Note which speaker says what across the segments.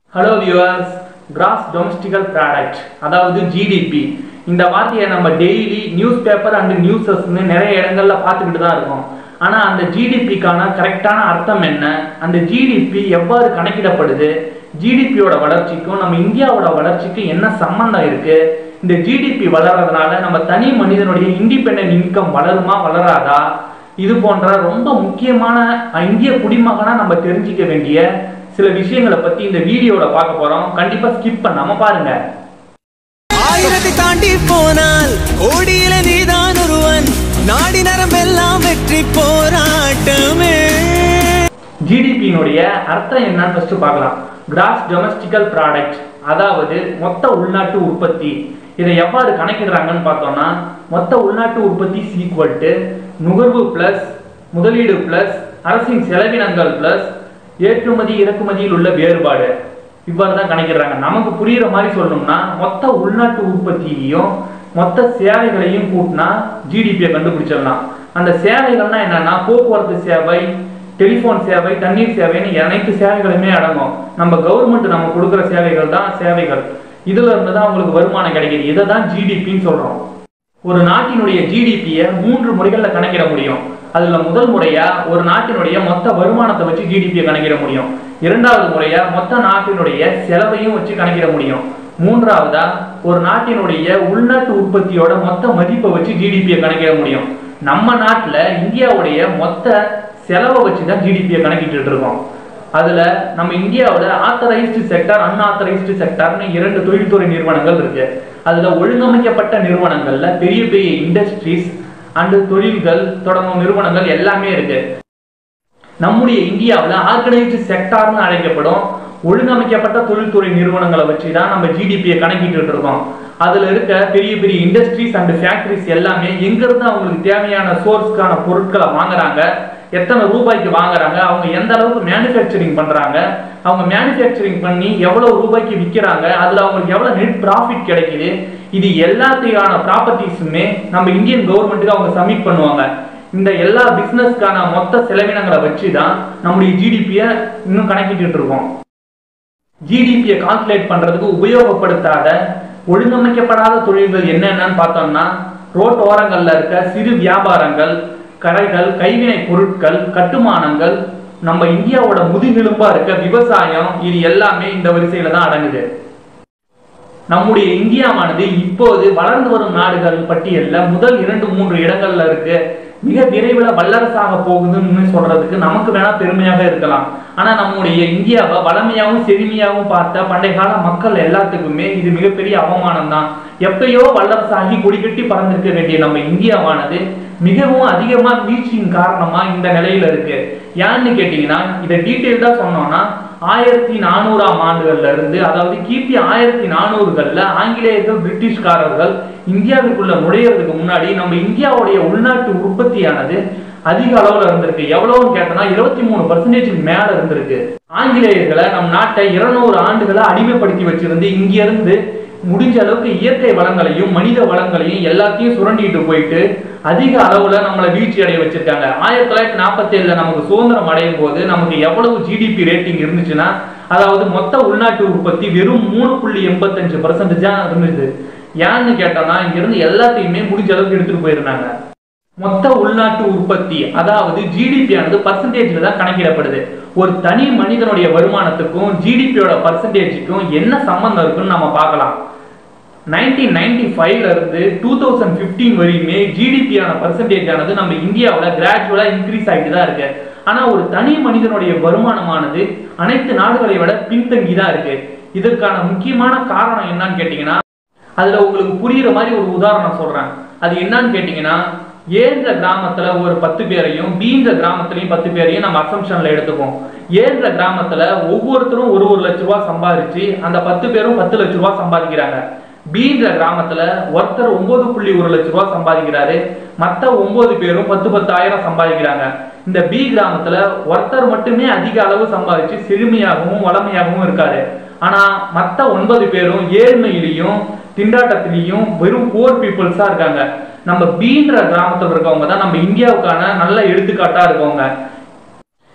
Speaker 1: hello viewers gross domestical product அதாவது GDP இந்த வார்த்தையை நம்ம டெய்லி நியூஸ் பேப்பர் அண்ட் நியூஸஸ்னு நிறைய இடங்கள்ல பார்த்துக்கிட்டு தான் இருக்கோம் ஆனால் அந்த ஜிடிபிக்கான கரெக்டான அர்த்தம் என்ன அந்த ஜிடிபி எவ்வாறு கணக்கிடப்படுது ஜிடிபியோட வளர்ச்சிக்கும் நம்ம இந்தியாவோட வளர்ச்சிக்கும் என்ன சம்பந்தம் இருக்கு இந்த ஜிடிபி வளர்றதுனால நம்ம தனி மனிதனுடைய இண்டிபெண்டன்ட் இன்கம் வளருமா வளராதா இது போன்ற ரொம்ப முக்கியமான அஹ், இந்திய குடிமகனா நம்ம தெரிஞ்சிக்க வேண்டிய சில விஷயங்களை பத்தி இந்த வீடியோல பார்க்க போறோம் கண்டிப்பா ஸ்கிப் பண்ணாம பாருங்க
Speaker 2: ஆயிரத்தை தாண்டி போனால் கோடியில நீதான் ஒருவன் நாடி நரம்பெல்லாம் வெற்றி போராட்டமே
Speaker 1: ஜிடிபியினுடைய அர்த்தம் என்னன்னு ஃபர்ஸ்ட் பார்க்கலாம் கிராஸ் டொமஸ்டிக்கல் ப்ராடக்ட் அதாவது மொத்த உள்நாட்டு உற்பத்தி இதை எவ்வாறு கணக்கிடுறாங்கன்னு பார்த்தோம்னா மொத்த உள்நாட்டு உற்பத்தி சீக்வல் டு நுகர்வு பிளஸ் முதலீடு பிளஸ் அரசின் செலவினங்கள் பிளஸ் ஏற்றுமதி இறக்குமதியில் உள்ள வேறுபாடு இவ்வாறு தான் கணக்கிடுறாங்க நமக்கு புரியுற மாதிரி சொல்லணும்னா மொத்த உள்நாட்டு உற்பத்தியையும் மொத்த சேவைகளையும் கூட்டினா ஜிடிபியை கண்டுபிடிச்சிடலாம் அந்த சேவைகள்னா என்னன்னா போக்குவரத்து சேவை டெலிஃபோன் சேவை தண்ணீர் சேவைன்னு அனைத்து சேவைகளுமே அடங்கும் நம்ம கவர்மெண்ட் நம்ம கொடுக்குற சேவைகள் தான் சேவைகள் இதுல இருந்து தான் உங்களுக்கு வருமானம் கிடைக்குது இதை தான் ஜிடிபின்னு சொல்றோம் ஒரு நாட்டினுடைய ஜிடிபியை மூன்று முறைகள்ல கணக்கிட முடியும் அதுல முதல் முறையா ஒரு நாட்டினுடைய மொத்த வருமானத்தை வச்சு ஜிடிபியை கணக்கிட முடியும் இரண்டாவது முறையா மொத்த நாட்டினுடைய செலவையும் வச்சு கணக்கிட முடியும் மூன்றாவதா ஒரு நாட்டினுடைய உள்நாட்டு உற்பத்தியோட மொத்த மதிப்பை வச்சு ஜிடிபியை கணக்கிட முடியும் நம்ம நாட்டுல இந்தியாவுடைய மொத்த செலவை வச்சு தான் ஜிடிபியை கணக்கிட்டு இருக்கோம் அதுல நம்ம இந்தியாவுல ஆத்தரைஸ்டு செக்டார் அன்ஆத்தரைஸ்டு செக்டார்னு இரண்டு தொழில்துறை நிறுவனங்கள் இருக்கு அதுல ஒழுங்கமைக்கப்பட்ட நிறுவனங்கள்ல பெரிய பெரிய இண்டஸ்ட்ரீஸ் அண்ட் தொழில்கள் தொடங்கும் நிறுவனங்கள் எல்லாமே இருக்கு நம்முடைய இந்தியாவுல ஆர்கனைஸ்டு செக்டார்னு அழைக்கப்படும் ஒழுங்கமைக்கப்பட்ட தொழில்துறை நிறுவனங்களை வச்சு தான் நம்ம ஜிடிபியை கணக்கிட்டு இருக்கோம் அதுல இருக்க பெரிய பெரிய இண்டஸ்ட்ரீஸ் அண்ட் ஃபேக்டரிஸ் எல்லாமே எங்க இருந்து அவங்களுக்கு தேவையான சோர்ஸ்க்கான பொருட்களை வாங்குறாங்க எத்தனை ரூபாய்க்கு வாங்குறாங்க அவங்க எந்த அளவுக்கு மேனுஃபேக்சரிங் பண்றாங்க அவங்க மேனுஃபேக்சரிங் பண்ணி எவ்வளவு ரூபாய்க்கு விற்கிறாங்க அதுல அவங்களுக்கு எவ்வளவு நெட் ப்ராஃபிட் கிடைக்குது இது எல்லாத்தையான ப்ராப்பர்ட்டிஸுமே நம்ம இந்தியன் கவர்மெண்ட்டுக்கு அவங்க சப்மிட் பண்ணுவாங்க இந்த எல்லா பிசினஸ்க்கான மொத்த செலவினங்களை வச்சு தான் நம்முடைய ஜிடிபியை இன்னும் கணக்கிட்டு இருக்கோம் ஜிடிபியை கால்குலேட் பண்றதுக்கு உபயோகப்படுத்தாத ஒழுங்கமைக்கப்படாத தொழில்கள் என்னென்னன்னு பார்த்தோம்னா ரோட் ஓரங்கள்ல இருக்க சிறு வியாபாரங்கள் கடைகள் கைவினை பொருட்கள் கட்டுமானங்கள் நம்ம இந்தியாவோட முதுகெலும்பா இருக்க விவசாயம் இது எல்லாமே இந்த வரிசையில தான் அடங்குது நம்முடைய இந்தியாவானது இப்போது வளர்ந்து வரும் நாடுகள் பட்டியல்ல முதல் இரண்டு மூன்று இடங்கள்ல இருக்கு மிக விரைவில் வல்லரசாக போகுதுன்னு சொல்றதுக்கு நமக்கு வேணா பெருமையாக இருக்கலாம் ஆனா நம்முடைய இந்தியாவை வளமையாகவும் செழுமையாகவும் பார்த்த பண்டைய கால மக்கள் எல்லாத்துக்குமே இது மிகப்பெரிய அவமானம் தான் எப்பயோ வல்லரசாகி கொடிகட்டி பறந்திருக்க வேண்டிய நம்ம இந்தியாவானது மிகவும் அதிகமா வீழ்ச்சியின் காரணமா இந்த நிலையில இருக்கு ஏன்னு கேட்டீங்கன்னா இதை டீட்டெயில்டா சொன்னோம்னா ஆயிரத்தி நானூறாம் ஆண்டுகள்ல இருந்து அதாவது கிபி ஆயிரத்தி நானூறுகள்ல ஆங்கிலேயர்கள் பிரிட்டிஷ்காரர்கள் இந்தியாவுக்குள்ள நுழையிறதுக்கு முன்னாடி நம்ம இந்தியாவுடைய உள்நாட்டு உற்பத்தியானது அதிக அளவுல இருந்திருக்கு எவ்வளவுன்னு கேட்டோம்னா இருபத்தி மூணு பர்சன்டேஜுக்கு மேல இருந்திருக்கு ஆங்கிலேயர்களை நம் நாட்டை இருநூறு ஆண்டுகளா அடிமைப்படுத்தி வச்சிருந்து இங்க இருந்து முடிஞ்ச அளவுக்கு இயற்கை வளங்களையும் மனித வளங்களையும் எல்லாத்தையும் சுரண்டிட்டு போயிட்டு அதிக அளவுல நம்மளை வீழ்ச்சி அடைய வச்சிருக்காங்க ஆயிரத்தி தொள்ளாயிரத்தி நாற்பத்தி ஏழுல நமக்கு சுதந்திரம் அடையும் போது நமக்கு எவ்வளவு ஜிடிபி ரேட்டிங் இருந்துச்சுன்னா அதாவது மொத்த உள்நாட்டு உற்பத்தி வெறும் மூணு புள்ளி எண்பத்தஞ்சு பர்சன்டேஜா இருந்துச்சு ஏன்னு கேட்டோம்னா இங்க இருந்து எல்லாத்தையுமே முடிஞ்ச அளவுக்கு எடுத்துட்டு போயிருந்தாங்க மொத்த உள்நாட்டு உற்பத்தி அதாவது ஜிடிபி ஆனது பர்சன்டேஜ்ல தான் கணக்கிடப்படுது ஒரு தனி மனிதனுடைய வருமானத்துக்கும் ஜிடிபியோட பர்சன்டேஜுக்கும் என்ன சம்பந்தம் இருக்குன்னு நம்ம பார்க்கலாம் நைன்டீன் நைன்டி ஃபைவ்ல இருந்து டூ தௌசண்ட் ஃபிஃப்டீன் வரையுமே ஜிடிபியான பர்சன்டேஜ் ஆனது நம்ம இந்தியாவில் கிராஜுவலா இன்க்ரீஸ் ஆகிட்டு தான் இருக்கு ஆனா ஒரு தனி மனிதனுடைய வருமானமானது அனைத்து நாடுகளை விட பின்தங்கி தான் இருக்கு இதற்கான முக்கியமான காரணம் என்னன்னு கேட்டீங்கன்னா அதுல உங்களுக்கு புரியுற மாதிரி ஒரு உதாரணம் சொல்றேன் அது என்னன்னு கேட்டீங்கன்னா ஏன்ற கிராமத்துல ஒரு பத்து பேரையும் பீன்ற கிராமத்துலயும் பத்து பேரையும் நம்ம அசம்ஷன்ல எடுத்துப்போம் ஏன்ற கிராமத்துல ஒவ்வொருத்தரும் ஒரு ஒரு லட்ச ரூபாய் சம்பாதிச்சு அந்த பத்து பேரும் பத்து லட்ச ரூபாய் சம்பாதிக்கிறாங்க பீன்ற கிராமத்துல ஒருத்தர் ஒன்பது புள்ளி ஒரு லட்ச ரூபாய் சம்பாதிக்கிறாரு மத்த ஒன்பது பேரும் பத்து பத்தாயிரம் சம்பாதிக்கிறாங்க இந்த பி கிராமத்துல ஒருத்தர் மட்டுமே அதிக அளவு சம்பாதிச்சு செழுமையாகவும் வளமையாகவும் இருக்காரு ஆனா மத்த ஒன்பது பேரும் ஏழ்மையிலையும் திண்டாட்டத்திலையும் வெறும் போர் பீப்புள்ஸா இருக்காங்க நம்ம பீன்ற கிராமத்துல இருக்கவங்க தான் நம்ம இந்தியாவுக்கான நல்ல எடுத்துக்காட்டா இருக்கவங்க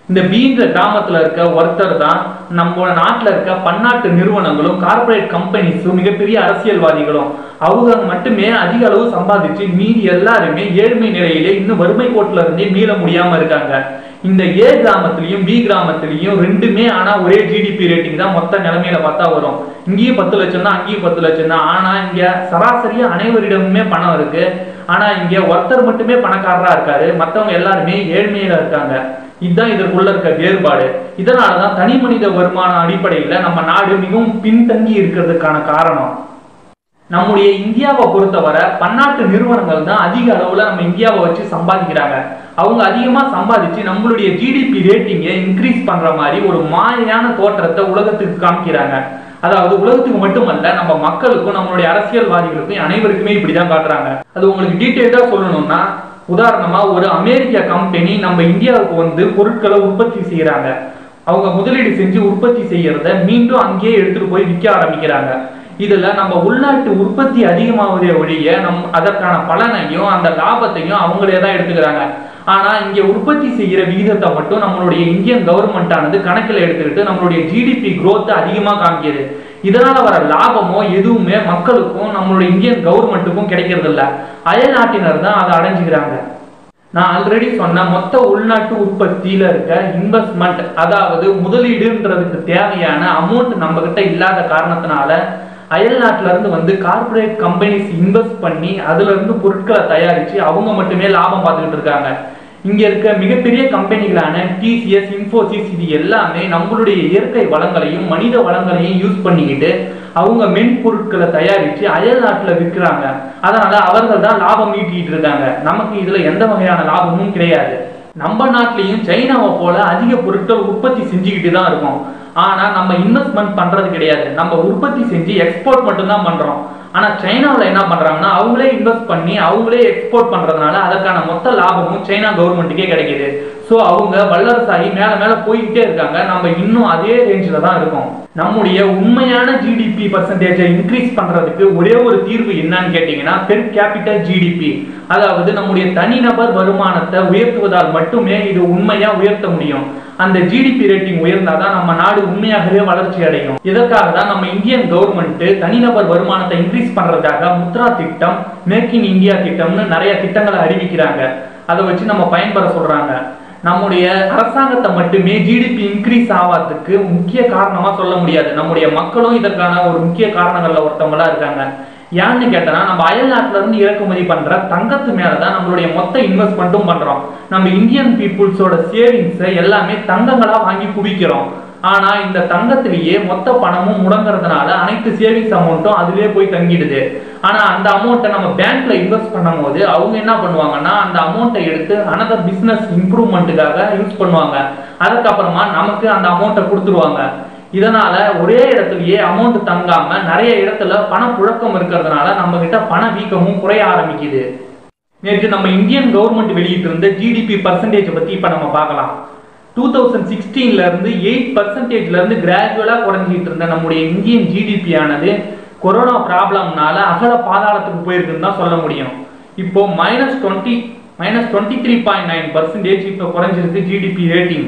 Speaker 1: இந்த பீன்ற கிராமத்துல இருக்க ஒருத்தர் தான் நம்ம நாட்டுல இருக்க பன்னாட்டு நிறுவனங்களும் கார்ப்பரேட் கம்பெனிஸும் மிகப்பெரிய அரசியல்வாதிகளும் அவங்க மட்டுமே அதிக அளவு சம்பாதிச்சு மீதி எல்லாருமே ஏழ்மை நிலையிலே இன்னும் வறுமை கோட்டில இருந்தே மீள முடியாம இருக்காங்க இந்த ஏ கிராமத்திலையும் பி கிராமத்திலையும் ரெண்டுமே ஆனா ஒரே ஜிடிபி ரேட்டிங் தான் மொத்த நிலைமையில பார்த்தா வரும் இங்கேயும் பத்து லட்சம் தான் அங்கேயும் பத்து லட்சம் தான் ஆனா இங்க சராசரியா அனைவரிடமுமே பணம் இருக்கு ஆனா இங்க ஒருத்தர் மட்டுமே பணக்காரரா இருக்காரு மத்தவங்க எல்லாருமே ஏழ்மையில இருக்காங்க இதுதான் இதற்குள்ள இருக்க வேறுபாடு இதனாலதான் தனி மனித வருமான அடிப்படையில நம்ம நாடு மிகவும் பின்தங்கி இருக்கிறதுக்கான காரணம் நம்முடைய இந்தியாவை பொறுத்தவரை பன்னாட்டு நிறுவனங்கள் தான் அதிக அளவுல நம்ம இந்தியாவை வச்சு சம்பாதிக்கிறாங்க அவங்க அதிகமா சம்பாதிச்சு நம்மளுடைய ஜிடிபி ரேட்டிங்கை இன்க்ரீஸ் பண்ற மாதிரி ஒரு மாயான தோற்றத்தை உலகத்துக்கு காமிக்கிறாங்க அதாவது உலகத்துக்கு மட்டுமல்ல நம்ம மக்களுக்கும் நம்மளுடைய அரசியல்வாதிகளுக்கும் அனைவருக்குமே இப்படிதான் காட்டுறாங்க அது உங்களுக்கு டீட்டெயில்டா சொல்லணும்னா உதாரணமா ஒரு அமெரிக்க கம்பெனி நம்ம இந்தியாவுக்கு வந்து பொருட்களை உற்பத்தி செய்யறாங்க அவங்க முதலீடு செஞ்சு உற்பத்தி செய்யறத மீண்டும் அங்கேயே எடுத்துட்டு போய் விற்க ஆரம்பிக்கிறாங்க இதுல நம்ம உள்நாட்டு உற்பத்தி அதிகமாவதே ஒழிய நம் அதற்கான பலனையும் அந்த லாபத்தையும் அவங்களே தான் எடுத்துக்கிறாங்க ஆனா இங்க உற்பத்தி செய்யற விகிதத்தை மட்டும் நம்மளுடைய இந்தியன் கவர்மெண்ட் ஆனது கணக்கில் எடுத்துக்கிட்டு நம்மளுடைய ஜிடிபி growth அதிகமா காமிக்குது இதனால வர லாபமோ எதுவுமே மக்களுக்கும் நம்மளுடைய இந்தியன் கவர்மெண்ட்டுக்கும் கிடைக்கிறது இல்ல அயல் நாட்டினர் தான் அதை அடைஞ்சுக்கிறாங்க நான் ஆல்ரெடி சொன்ன மொத்த உள்நாட்டு உற்பத்தியில இருக்க இன்வெஸ்ட்மெண்ட் அதாவது முதலீடுன்றதுக்கு தேவையான அமௌண்ட் நம்ம கிட்ட இல்லாத காரணத்தினால அயல் நாட்டுல இருந்து வந்து கார்ப்பரேட் கம்பெனிஸ் இன்வெஸ்ட் பண்ணி அதுல இருந்து பொருட்களை தயாரிச்சு அவங்க மட்டுமே லாபம் பார்த்துக்கிட்டு இருக்காங்க இங்க இருக்க மிகப்பெரிய கம்பெனிகளான டிசிஎஸ் இன்ஃபோசிஸ் இது எல்லாமே நம்மளுடைய இயற்கை வளங்களையும் மனித வளங்களையும் யூஸ் பண்ணிக்கிட்டு அவங்க மென்பொருட்களை தயாரிச்சு அயல் நாட்டுல விற்கிறாங்க அதனால அவர்கள் தான் லாபம் ஈட்டிட்டு இருக்காங்க நமக்கு இதுல எந்த வகையான லாபமும் கிடையாது நம்ம நாட்டிலையும் சைனாவை போல அதிக பொருட்கள் உற்பத்தி செஞ்சுக்கிட்டு தான் இருக்கோம் ஆனா நம்ம இன்வெஸ்ட்மெண்ட் பண்றது கிடையாது நம்ம உற்பத்தி செஞ்சு எக்ஸ்போர்ட் மட்டும்தான் பண்றோம் ஆனா சைனாவில் என்ன பண்றாங்கன்னா அவங்களே இன்வெஸ்ட் பண்ணி அவங்களே எக்ஸ்போர்ட் பண்றதுனால அதற்கான மொத்த லாபமும் சைனா கவர்மெண்ட்டுக்கே கிடைக்குது ஸோ அவங்க வல்லரசாகி மேல மேல போய்கிட்டே இருக்காங்க நம்ம இன்னும் அதே ரேஞ்சில் தான் இருக்கோம் நம்முடைய உண்மையான ஜிடிபி பர்சன்டேஜை இன்க்ரீஸ் பண்றதுக்கு ஒரே ஒரு தீர்வு என்னன்னு கேட்டீங்கன்னா பெர் கேபிட்டல் ஜிடிபி அதாவது நம்முடைய தனிநபர் வருமானத்தை உயர்த்துவதால் மட்டுமே இது உண்மையா உயர்த்த முடியும் அந்த ஜிடிபி ரேட்டிங் உயர்ந்தாதான் நம்ம நாடு உண்மையாகவே வளர்ச்சி அடையும் இதற்காக தான் நம்ம இந்தியன் கவர்மெண்ட் தனிநபர் வருமானத்தை இன்க்ரீஸ் பண்றதுக்காக முத்ரா திட்டம் மேக் இன் இந்தியா திட்டம்னு நிறைய திட்டங்களை அறிவிக்கிறாங்க அதை வச்சு நம்ம பயன்பெற சொல்றாங்க நம்முடைய அரசாங்கத்தை மட்டுமே ஜிடிபி இன்க்ரீஸ் ஆவதுக்கு முக்கிய காரணமா சொல்ல முடியாது நம்முடைய மக்களும் இதற்கான ஒரு முக்கிய காரணங்கள்ல ஒருத்தவங்களா இருக்காங்க ஏன்னு கேட்டனா நம்ம அயல் நாட்டுல இருந்து இறக்குமதி பண்ற தங்கத்து மேலதான் நம்மளுடைய மொத்த இன்வெஸ்ட்மெண்ட்டும் பண்றோம் நம்ம இந்தியன் பீப்புள்ஸோட சேவிங்ஸை எல்லாமே தங்கங்களா வாங்கி குவிக்கிறோம் ஆனா இந்த தங்கத்திலேயே மொத்த பணமும் முடங்குறதுனால அனைத்து சேவிங்ஸ் அமௌண்ட்டும் அதுலயே போய் தங்கிடுது ஆனா அந்த அமௌண்ட்டை நம்ம பேங்க்ல இன்வெஸ்ட் பண்ணும்போது அவங்க என்ன பண்ணுவாங்கன்னா அந்த அமௌண்ட்டை எடுத்து அனதர் பிசினஸ் இம்ப்ரூவ்மெண்ட்டுக்காக யூஸ் பண்ணுவாங்க அதுக்கப்புறமா நமக்கு அந்த அமௌண்ட்டை கொடுத்துருவாங்க இதனால ஒரே இடத்துலயே அமௌண்ட் தங்காம நிறைய இடத்துல பணப்புழக்கம் இருக்கிறதுனால நம்ம கிட்ட பண வீக்கமும் குறைய ஆரம்பிக்குது நேற்று நம்ம இந்தியன் கவர்மெண்ட் வெளியிட்டிருந்த ஜிடிபி பர்சன்டேஜ் பத்தி இப்ப நம்ம பார்க்கலாம் டூ தௌசண்ட் சிக்ஸ்டீன்ல இருந்து எயிட் பர்சன்டேஜ்ல இருந்து கிராஜுவலா குறைஞ்சிட்டு இருந்த நம்முடைய இந்தியன் ஜிடிபி ஆனது கொரோனா ப்ராப்ளம்னால அகல பாதாளத்துக்கு போயிருக்குன்னு தான் சொல்ல முடியும் இப்போ minus twenty minus twenty three point nine percentage இப்போ குறைஞ்சிருக்கு GDP rating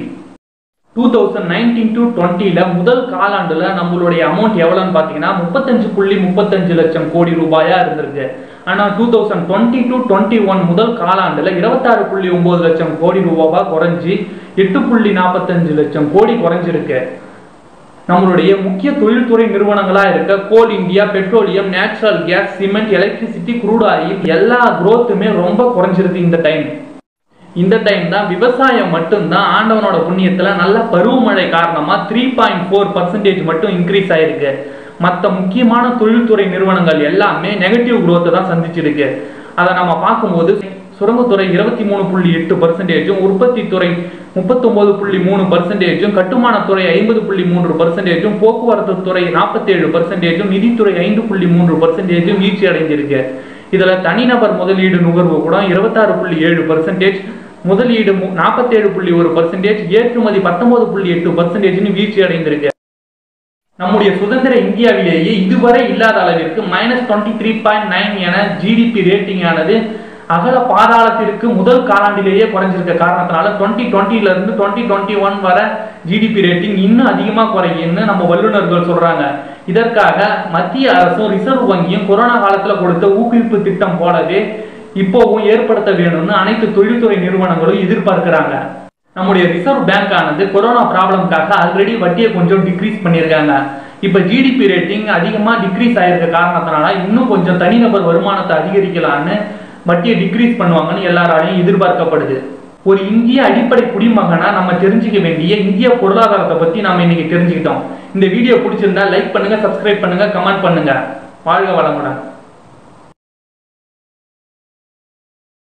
Speaker 1: two thousand nineteen to டுவெண்ட்டில முதல் காலாண்டுல நம்மளுடைய அமௌண்ட் எவ்வளோன்னு பார்த்தீங்கன்னா முப்பத்தஞ்சு புள்ளி முப்பத்தஞ்சு லட்சம் கோடி ரூபாயா இருந்திருக்கு ஆனால் two thousand twenty to twenty one முதல் காலாண்டுல இருபத்தாறு புள்ளி ஒன்பது லட்சம் கோடி ரூபாவா குறைஞ்சி எட்டு புள்ளி நாற்பத்தஞ்சு லட்சம் கோடி குறைஞ்சிருக்கு நம்மளுடைய முக்கிய தொழில்துறை நிறுவனங்களா இருக்க coal India petroleum natural gas cement electricity crude oil எல்லா growthமே ரொம்ப குறைஞ்சிருக்கு இந்த டைம் இந்த டைம் தான் விவசாயம் மட்டும்தான் ஆண்டவனோட புண்ணியத்துல நல்ல பருவமழை காரணமா த்ரீ பாயிண்ட் ஃபோர் பர்சன்டேஜ் மட்டும் இன்க்ரீஸ் ஆயிருக்கு மற்ற முக்கியமான தொழில்துறை நிறுவனங்கள் எல்லாமே நெகட்டிவ் growth தான் சந்திச்சிருக்கு அதை நம்ம பார்க்கும்போது சுரங்கத்துறை இருபத்தி மூணு புள்ளி எட்டு பர்சன்டேஜும் உற்பத்தி துறை முப்பத்தொன்பது புள்ளி மூணு பர்சன்டேஜும் கட்டுமானத்துறை ஐம்பது புள்ளி மூன்று பர்சன்டேஜும் போக்குவரத்து துறை நாற்பத்தேழு பர்சன்டேஜும் நிதித்துறை ஐந்து புள்ளி மூன்று பர்சன்டேஜும் வீழ்ச்சி அடைஞ்சிருக்கு இதுல தனிநபர் முதலீடு நுகர்வு கூட இருபத்தாறு புள்ளி ஏழு பர்சன்டேஜ் முதலீடு நாற்பத்தேழு புள்ளி ஒரு பர்சன்டேஜ் ஏற்றுமதி பத்தொன்பது புள்ளி எட்டு பர்சன்டேஜ்னு வீழ்ச்சி அடைந்திருக்கு நம்முடைய சுதந்திர இந்தியாவிலேயே இதுவரை இல்லாத அளவிற்கு minus twenty three point nine என ஜிடிபி ரேட்டிங் ஆனது அகல பாதாளத்திற்கு முதல் காலாண்டிலேயே குறைஞ்சிருக்க காரணத்தினால டுவெண்ட்டி டுவெண்ட்டில இருந்து டுவெண்ட்டி டுவெண்ட்டி ஒன் வர ஜிடிபி ரேட்டிங் இன்னும் அதிகமா குறையும்னு நம்ம வல்லுநர்கள் சொல்றாங்க இதற்காக மத்திய அரசும் ரிசர்வ் வங்கியும் கொரோனா காலத்துல கொடுத்த ஊக்குவிப்பு திட்டம் போலவே இப்போவும் ஏற்படுத்த வேணும்னு அனைத்து தொழில்துறை நிறுவனங்களும் எதிர்பார்க்கிறாங்க நம்முடைய ரிசர்வ் பேங்க் ஆனது கொரோனா ப்ராப்ளம்காக ஆல்ரெடி வட்டியை கொஞ்சம் டிக்ரீஸ் பண்ணியிருக்காங்க இப்போ ஜிடிபி ரேட்டிங் அதிகமாக டிக்ரீஸ் ஆயிருக்க காரணத்தினால இன்னும் கொஞ்சம் தனிநபர் வருமானத்தை அதிகரிக்கலான்னு வட்டியை டிக்ரீஸ் பண்ணுவாங்கன்னு எல்லாராலையும் எதிர்பார்க்கப்படுது ஒரு இந்திய அடிப்படை குடிமகனா நம்ம தெரிஞ்சுக்க வேண்டிய இந்திய பொருளாதாரத்தை பத்தி நாம இன்னைக்கு தெரிஞ்சுக்கிட்டோம் இந்த வீடியோ பிடிச்சிருந்தா லைக் பண்ணுங்க சப்ஸ்கிரைப் பண்ணுங்க கமெண்ட் பண்ணுங்க வாழ்க வளமுடன்